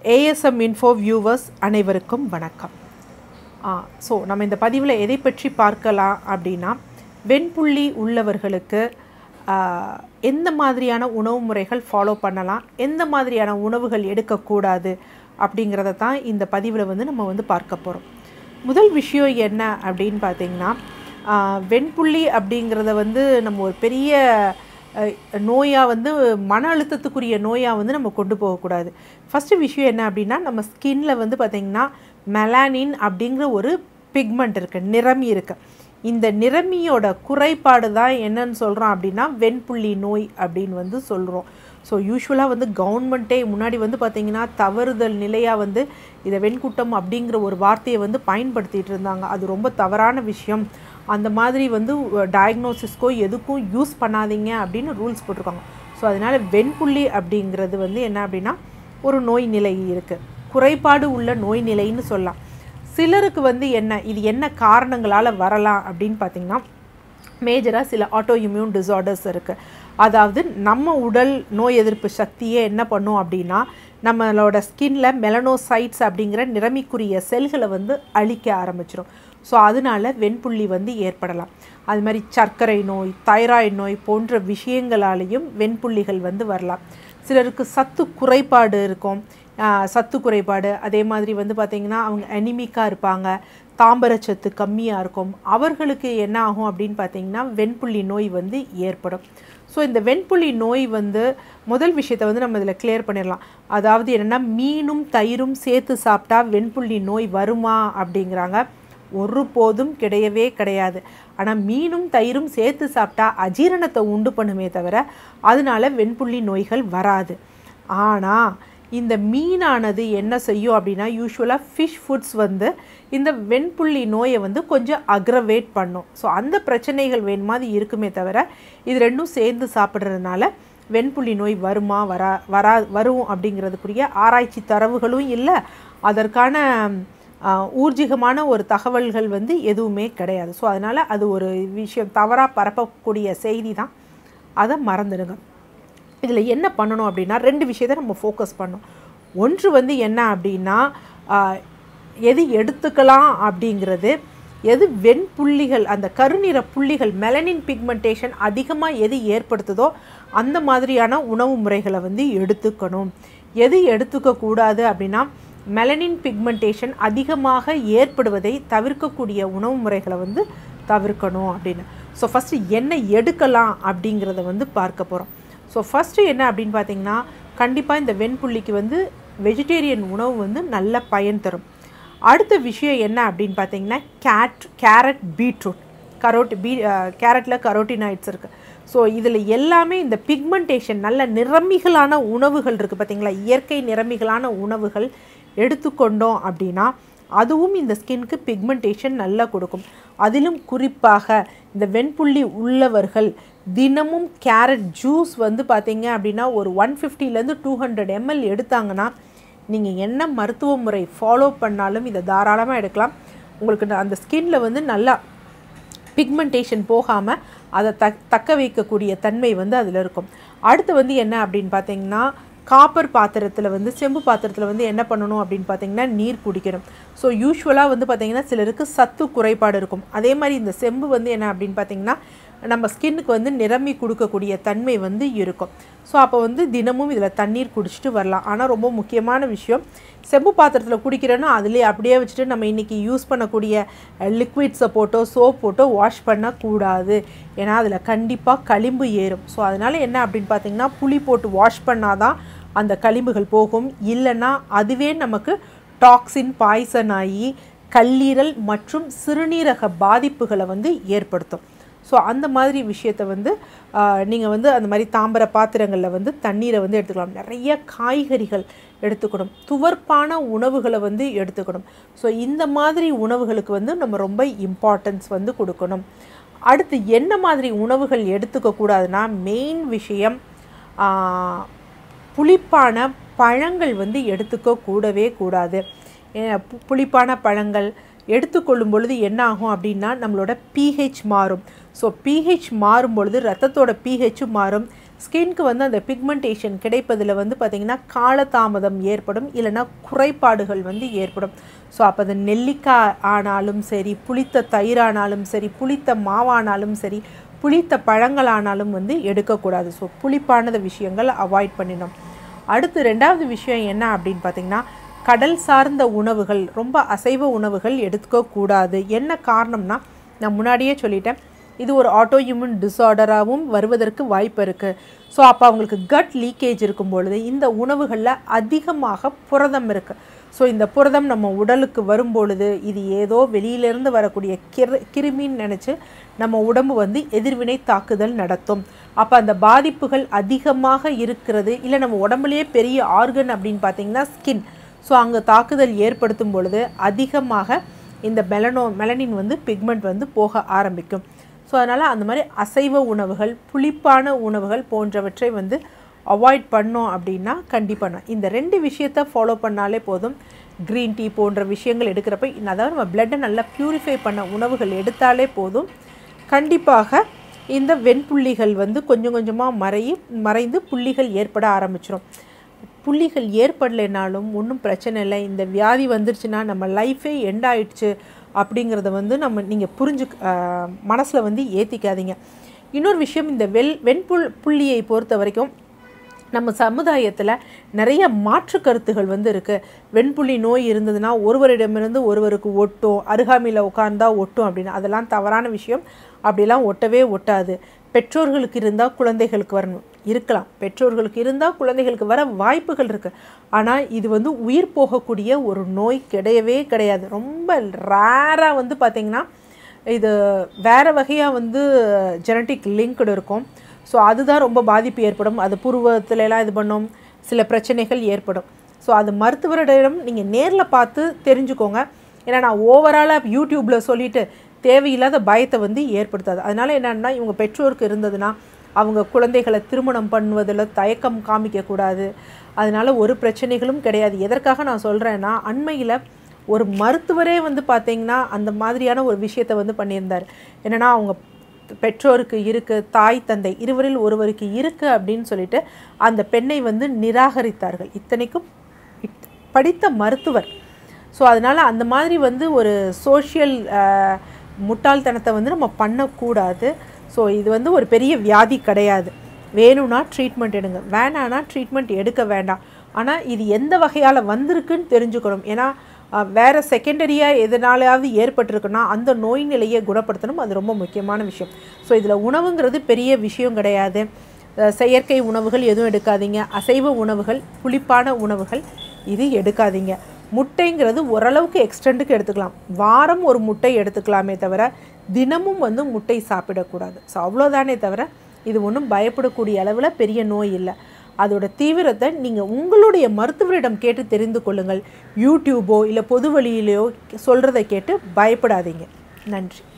ASM info viewers அனைவருக்கும் வணக்கம் so நம்ம இந்த பதிவில் எதை பற்றி பார்க்கலாம் அப்படின்னா வெண்புள்ளி உள்ளவர்களுக்கு ஆ, எந்த மாதிரியான உணவு முறைகள் ஃபாலோ பண்ணலாம் எந்த மாதிரியான உணவுகள் எடுக்கக்கூடாது அப்படிங்கிறத தான் இந்த பதிவில் வந்து நம்ம வந்து பார்க்க போகிறோம் முதல் விஷயம் என்ன அப்படின்னு பார்த்தீங்கன்னா ஆ, வெண்புள்ளி அப்படிங்கிறத வந்து நம்ம ஒரு பெரிய நோயாக வந்து மன அழுத்தத்துக்குரிய நோயாக வந்து நம்ம கொண்டு போகக்கூடாது ஃபஸ்ட்டு விஷயம் என்ன அப்படின்னா நம்ம ஸ்கின்ல வந்து பார்த்திங்கன்னா மெலானின் அப்படிங்கிற ஒரு பிக்மெண்ட் இருக்குது நிறமி இருக்குது இந்த நிறமியோட குறைபாடு தான் என்னன்னு சொல்கிறோம் அப்படின்னா வெண்புள்ளி நோய் அப்படின்னு வந்து சொல்கிறோம் ஸோ யூஸ்வலாக வந்து கவர்மெண்ட்டே முன்னாடி வந்து பார்த்திங்கன்னா தவறுதல் நிலையாக வந்து இதை வெண்குட்டம் அப்படிங்கிற ஒரு வார்த்தையை வந்து பயன்படுத்திட்டு இருந்தாங்க அது ரொம்ப தவறான விஷயம் அந்த மாதிரி வந்து டயக்னோசிஸ்க்கோ எதுக்கும் யூஸ் பண்ணாதீங்க அப்படின்னு ரூல்ஸ் போட்டிருக்காங்க ஸோ அதனால் வெண்புள்ளி அப்படிங்கிறது வந்து என்ன அப்படின்னா ஒரு நோய் நிலை இருக்குது குறைபாடு உள்ள நோய் நிலைன்னு சொல்லலாம் சிலருக்கு வந்து என்ன இது என்ன காரணங்களால் வரலாம் அப்படின்னு பார்த்தீங்கன்னா மேஜராக சில ஆட்டோ இம்யூன் டிசார்டர்ஸ் இருக்குது அதாவது நம்ம உடல் நோய் எதிர்ப்பு சக்தியே என்ன பண்ணும் அப்படின்னா நம்மளோட ஸ்கின்ல மெலனோசைட்ஸ் அப்படிங்கிற நிறமிக்குரிய செல்களை வந்து அழிக்க ஆரம்பிச்சிடும் ஸோ அதனால வெண்புள்ளி வந்து ஏற்படலாம் அது மாதிரி சர்க்கரை நோய் தைராய்டு நோய் போன்ற விஷயங்களாலேயும் வெண்புள்ளிகள் வந்து வரலாம் சிலருக்கு சத்து குறைபாடு இருக்கும் ஆஹ் சத்து குறைபாடு அதே மாதிரி வந்து பார்த்திங்கன்னா அவங்க அனிமிக்காக இருப்பாங்க தாம்பரச்சத்து கம்மியாக இருக்கும் அவர்களுக்கு என்ன ஆகும் அப்படின்னு பார்த்தீங்கன்னா வெண்புள்ளி நோய் வந்து ஏற்படும் ஸோ இந்த வெண்புள்ளி நோய் வந்து முதல் விஷயத்தை வந்து நம்ம இதில் கிளியர் பண்ணிடலாம் அதாவது என்னென்னா மீனும் தயிரும் சேர்த்து சாப்பிட்டா வெண்புள்ளி நோய் வருமா அப்படிங்கிறாங்க ஒருபோதும் கிடையவே கிடையாது ஆனால் மீனும் தயிரும் சேர்த்து சாப்பிட்டா அஜீரணத்தை உண்டு பண்ணுமே தவிர அதனால வெண்புள்ளி நோய்கள் வராது ஆனால் இந்த மீனானது என்ன செய்யும் அப்படின்னா யூஸ்வலாக ஃபிஷ் ஃபுட்ஸ் வந்து இந்த வெண்புள்ளி நோயை வந்து கொஞ்சம் அக்ரவேட் பண்ணும் ஸோ அந்த பிரச்சனைகள் வேணுமாதிரி இருக்குமே தவிர இது ரெண்டும் சேர்ந்து சாப்பிட்றதுனால வெண்புள்ளி நோய் வருமா வரா வரா வரும் அப்படிங்கிறதுக்குரிய ஆராய்ச்சி தரவுகளும் இல்லை அதற்கான ஆஹ், ஊர்ஜிகமான ஒரு தகவல்கள் வந்து எதுவுமே கிடையாது ஸோ அதனால் அது ஒரு விஷயம் தவறாக பரப்பக்கூடிய செய்தி தான் அதை மறந்துடுங்க இதில் என்ன பண்ணணும் அப்படின்னா ரெண்டு விஷயத்தை நம்ம ஃபோக்கஸ் பண்ணணும் ஒன்று வந்து என்ன அப்படின்னா ஆஹ், எது எடுத்துக்கலாம் அப்படிங்கிறது எது வெண்புள்ளிகள் அந்த கருநிற புள்ளிகள் மெலனின் பிக்மெண்டேஷன் அதிகமாக எது ஏற்படுத்துதோ அந்த மாதிரியான உணவு முறைகளை வந்து எடுத்துக்கணும் எது எடுத்துக்க கூடாது அப்படின்னா மெலனின் பிக்மெண்டேஷன் அதிகமாக ஏற்படுவதை தவிர்க்கக்கூடிய உணவு முறைகளை வந்து தவிர்க்கணும் அப்படின்னு ஸோ ஃபஸ்ட்டு என்ன எடுக்கலாம் அப்படிங்கிறத வந்து பார்க்க போகிறோம் ஸோ ஃபஸ்ட்டு என்ன அப்படின்னு பார்த்தீங்கன்னா கண்டிப்பாக இந்த வெண்புள்ளிக்கு வந்து வெஜிடேரியன் உணவு வந்து நல்ல பயன் தரும் அடுத்த விஷயம் என்ன அப்படின்னு பார்த்தீங்கன்னா கேட் கேரட் பீட்ரூட் கரோட் பீ கேரட்டில் கரோட்டினாய்ட்ஸ் இருக்குது ஸோ இதில் எல்லாமே இந்த பிக்மெண்டேஷன் நல்ல நிறமிகளான உணவுகள் இருக்குது பார்த்தீங்களா இயற்கை நிறமிகளான உணவுகள் எடுத்துக்கொண்டோம் அப்படின்னா அதுவும் இந்த ஸ்கின்க்கு பிக்மெண்டேஷன் நல்லா கொடுக்கும் அதிலும் குறிப்பாக இந்த வெண்புள்ளி உள்ளவர்கள் தினமும் கேரட் ஜூஸ் வந்து பார்த்தீங்க அப்படின்னா ஒரு ஒன் ஃபிஃப்டிலேருந்து டூ ஹண்ட்ரட் எம்எல் எடுத்தாங்கன்னா நீங்கள் என்ன மருத்துவ முறை ஃபாலோ பண்ணாலும் இதை தாராளமாக எடுக்கலாம் உங்களுக்கு அந்த ஸ்கின்ல வந்து நல்லா பிக்மெண்டேஷன் போகாமல் அதை தக் தக்க வைக்கக்கூடிய தன்மை வந்து அதில் இருக்கும் அடுத்து வந்து என்ன அப்படின்னு பார்த்தீங்கன்னா காப்பர் பாத்திரத்தில் வந்து செம்பு பாத்திரத்தில் வந்து என்ன பண்ணணும் அப்படின்னு பார்த்தீங்கன்னா நீர் குடிக்கணும் ஸோ யூஸ்வலாக வந்து பார்த்தீங்கன்னா சிலருக்கு சத்து குறைபாடு இருக்கும் அதே மாதிரி இந்த செம்பு வந்து என்ன அப்படின்னு பார்த்தீங்கன்னா நம்ம ஸ்கின்னுக்கு வந்து நிரம்பி கொடுக்கக்கூடிய தன்மை வந்து இருக்கும் ஸோ அப்போ வந்து தினமும் இதில் தண்ணீர் குடிச்சிட்டு வரலாம் ஆனால் ரொம்ப முக்கியமான விஷயம் செம்பு பாத்திரத்தில் குடிக்கிறேன்னா அதிலே அப்படியே வச்சுட்டு நம்ம இன்றைக்கி யூஸ் பண்ணக்கூடிய லிக்விட்ஸை போட்டோ சோப் போட்டோ வாஷ் பண்ணக்கூடாது ஏன்னா அதில் கண்டிப்பாக களிம்பு ஏறும் ஸோ அதனால் என்ன அப்படின்னு பார்த்தீங்கன்னா புளி போட்டு வாஷ் பண்ணாதான் அந்த களிம்புகள் போகும் இல்லைன்னா அதுவே நமக்கு டாக்ஸின் பாய்சன் ஆகி கல்லீரல் மற்றும் சிறுநீரக பாதிப்புகளை வந்து ஏற்படுத்தும் ஸோ அந்த மாதிரி விஷயத்தை வந்து நீங்கள் வந்து அந்த மாதிரி தாம்பர பாத்திரங்களில் வந்து தண்ணீரை வந்து எடுத்துக்கலாம் நிறைய காய்கறிகள் எடுத்துக்கணும் துவர்ப்பான உணவுகளை வந்து எடுத்துக்கணும் ஸோ இந்த மாதிரி உணவுகளுக்கு வந்து நம்ம ரொம்ப இம்பார்ட்டன்ஸ் வந்து கொடுக்கணும் அடுத்து என்ன மாதிரி உணவுகள் எடுத்துக்க கூடாதுன்னா மெயின் விஷயம் ஆஹ், புளிப்பான பழங்கள் வந்து எடுத்துக்க கூடவே கூடாது ஏ- பு- புளிப்பான பழங்கள் எடுத்துக்கொள்ளும் பொழுது என்ன ஆகும் அப்படின்னா நம்மளோட pH மாறும் ஸோ pH மாறும் பொழுது ரத்தத்தோட pH மாறும் ஸ்கின்க்கு வந்து அந்த பிக்மெண்டேஷன் கிடைப்பதில் வந்து பார்த்திங்கன்னா காலதாமதம் ஏற்படும் இல்லைன்னா குறைபாடுகள் வந்து ஏற்படும் ஸோ அப்போ அது நெல்லிக்காய் ஆனாலும் சரி புளித்த தயிரானாலும் சரி புளித்த மாவானாலும் சரி புளித்த பழங்களானாலும் வந்து எடுக்கக்கூடாது ஸோ புளிப்பானத விஷயங்கள் அவாய்ட் பண்ணிடணும் அடுத்து ரெண்டாவது விஷயம் என்ன அப்படின்னு பார்த்தீங்கன்னா கடல் சார்ந்த உணவுகள் ரொம்ப அசைவ உணவுகள் எடுத்துக்கக்கூடாது என்ன காரணம்னா நான் முன்னாடியே சொல்லிட்டேன் இது ஒரு ஆட்டோ இம்யூன் டிஸார்டராகவும் வருவதற்கு வாய்ப்பு இருக்குது ஸோ அப்போ அவங்களுக்கு கட் லீக்கேஜ் இருக்கும் பொழுது இந்த உணவுகளில் அதிகமாக புரதம் இருக்குது ஸோ இந்த புரதம் நம்ம உடலுக்கு வரும்பொழுது இது ஏதோ வெளியிலேருந்து வரக்கூடிய கிரு கிருமின்னு நினச்சி நம்ம உடம்பு வந்து எதிர்வினை தாக்குதல் நடத்தும் அப்போ அந்த பாதிப்புகள் அதிகமாக இருக்கிறது இல்லை நம்ம உடம்புலேயே பெரிய ஆர்கன் அப்படின்னு பார்த்தீங்கன்னா ஸ்கின் ஸோ அங்கே தாக்குதல் ஏற்படுத்தும் பொழுது அதிகமாக இந்த மெலனோ மெலனின் வந்து பிக்மெண்ட் வந்து போக ஆரம்பிக்கும் ஸோ அதனால் அந்த மாதிரி அசைவ உணவுகள் புளிப்பான உணவுகள் போன்றவற்றை வந்து அவாய்ட் பண்ணோம் அப்படின்னா கண்டிப்பாக இந்த ரெண்டு விஷயத்த ஃபாலோ பண்ணாலே போதும் க்ரீன் டீ போன்ற விஷயங்கள் எடுக்கிறப்ப அதாவது நம்ம பிளட்டை நல்லா ப்யூரிஃபை பண்ண உணவுகள் எடுத்தாலே போதும் கண்டிப்பாக இந்த வெண்புள்ளிகள் வந்து கொஞ்சம் கொஞ்சமாக மறையி மறைந்து புள்ளிகள் ஏற்பட ஆரம்பிச்சிடும் புள்ளிகள் ஏற்படலைனாலும் ஒன்றும் பிரச்சனை இல்லை இந்த வியாதி வந்துருச்சுன்னா நம்ம லைஃபே எண்ட் ஆயிடுச்சு அப்படிங்கிறத வந்து நம்ம நீங்கள் புரிஞ்சு மனசில் வந்து ஏற்றிக்காதீங்க இன்னொரு விஷயம் இந்த வெள் வெண்புல் புள்ளியை பொறுத்த வரைக்கும் நம்ம சமுதாயத்தில் நிறைய மாற்று கருத்துகள் வந்து இருக்குது வெண்புள்ளி நோய் இருந்ததுன்னா ஒருவரிடமிருந்து ஒருவருக்கு ஒட்டும் அருகாமையில் உட்கார்ந்தா ஒட்டும் அப்படின்னு அதெல்லாம் தவறான விஷயம் அப்படிலாம் ஒட்டவே ஒட்டாது பெற்றோர்களுக்கு இருந்தால் குழந்தைகளுக்கு வரணும் இருக்கலாம் பெற்றோர்களுக்கு இருந்தால் குழந்தைகளுக்கு வர வாய்ப்புகள் இருக்குது ஆனால் இது வந்து உயிர் போகக்கூடிய ஒரு நோய் கிடையவே கிடையாது ரொம்ப ரேராக வந்து பார்த்திங்கன்னா இது வேறு வகையாக வந்து ஜெனட்டிக் லிங்க்டு இருக்கும் ஸோ அதுதான் ரொம்ப பாதிப்பு ஏற்படும் அது புருவத்துலலாம் இது பண்ணும் சில பிரச்சனைகள் ஏற்படும் ஸோ அது மருத்துவரிடம் நீங்கள் நேரில் பார்த்து தெரிஞ்சுக்கோங்க ஏன்னா நான் ஓவராலாக யூடியூப்பில் சொல்லிவிட்டு தேவையில்லாத பயத்தை வந்து ஏற்படுத்தாது அதனால் என்னென்னா இவங்க பெற்றோருக்கு இருந்ததுன்னா அவங்க குழந்தைகளை திருமணம் பண்ணுவதில் தயக்கம் காமிக்கக்கூடாது அதனால் ஒரு பிரச்சனைகளும் கிடையாது எதற்காக நான் சொல்கிறேன்னா அண்மையில் ஒரு மருத்துவரே வந்து பார்த்திங்கன்னா அந்த மாதிரியான ஒரு விஷயத்தை வந்து பண்ணியிருந்தார் என்னென்னா அவங்க பெற்றோருக்கு இருக்குது தாய் தந்தை இருவரில் ஒருவருக்கு இருக்குது அப்படின்னு சொல்லிட்டு அந்த பெண்ணை வந்து நிராகரித்தார்கள் இத்தனைக்கும் படித்த மருத்துவர் ஸோ அதனால் அந்த மாதிரி வந்து ஒரு சோஷியல் முட்டாள்தனத்தை வந்து நம்ம பண்ணக்கூடாது ஸோ இது வந்து ஒரு பெரிய வியாதி கிடையாது வேணும்னா ட்ரீட்மெண்ட் எடுங்க வேணான்னா ட்ரீட்மெண்ட் எடுக்க வேண்டாம் ஆனால் இது எந்த வகையால் வந்திருக்குன்னு தெரிஞ்சுக்கணும் ஏன்னா வேறு செகண்டரியாக எதனாலாவது ஏற்பட்டிருக்குன்னா அந்த நோய் நிலையை குணப்படுத்தணும் அது ரொம்ப முக்கியமான விஷயம் ஸோ இதில் உணவுங்கிறது பெரிய விஷயம் கிடையாது செயற்கை உணவுகள் எதுவும் எடுக்காதீங்க அசைவ உணவுகள் புளிப்பான உணவுகள் இது எடுக்காதீங்க முட்டைங்கிறது ஓரளவுக்கு எக்ஸ்டெண்டுக்கு எடுத்துக்கலாம் வாரம் ஒரு முட்டை எடுத்துக்கலாமே தவிர தினமும் வந்து முட்டை சாப்பிடக்கூடாது ஸோ அவ்வளோதானே தவிர இது ஒன்றும் பயப்படக்கூடிய அளவில் பெரிய நோய் இல்லை அதோட தீவிரத்தை நீங்கள் உங்களுடைய மருத்துவரிடம் கேட்டு தெரிந்து கொள்ளுங்கள் யூடியூபோ இல்லை பொது வழியிலையோ சொல்கிறத கேட்டு பயப்படாதீங்க நன்றி